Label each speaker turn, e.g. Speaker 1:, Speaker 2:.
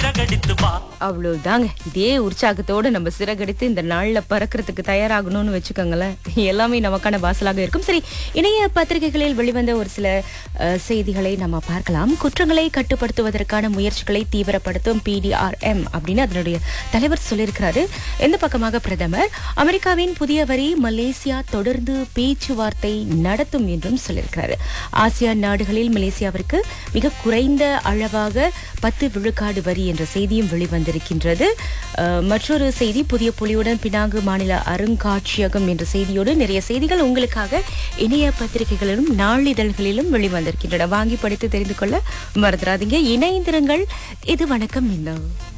Speaker 1: சிறகடித்து வா
Speaker 2: அவ்வளவுதாங்க இதே உற்சாகத்தோட நம்ம சிறகடித்து இந்த நாள்ல பறக்கிறதுக்கு தயாராகணும்னு வச்சுக்கோங்களேன் எல்லாமே நமக்கான வாசலாக இருக்கும் சரி இணைய பத்திரிகைகளில் வெளிவந்த ஒரு சில அஹ், செய்திகளை நம்ம பார்க்கலாம் குற்றங்களை கட்டுப்படுத்துவதற்கான முயற்சிகளை தீவிரப்படுத்தும் பிடிஆர்எம் அப்படின்னு அதனுடைய தலைவர் சொல்லியிருக்கிறாரு எந்த பக்கமாக பிரதமர் அமெரிக்காவின் புதிய வரி மலேசியா தொடர்ந்து பேச்சுவார்த்தை நடத்தும் என்றும் சொல்லியிருக்கிறாரு ஆசியான் நாடுகளில் மலேசியாவிற்கு மிக குறைந்த அளவாக பத்து விழுக்காடு வரி என்ற செய்தியும் வெளிவந்திருக்கின்றது அஹ், மற்றொரு செய்தி புதிய புலியுடன் பினாங்கு மாநில அருங்காட்சியகம் என்ற செய்தியோடு நிறைய செய்திகள் உங்களுக்காக இணைய பத்திரிகைகளிலும் நாளிதழ்களிலும் வெளிவந்திருக்கின்றன வாங்கி படித்து தெரிந்து கொள்ள மறந்துடாதீங்க இணைந்திருங்கள் இது வணக்கம் இன்னும்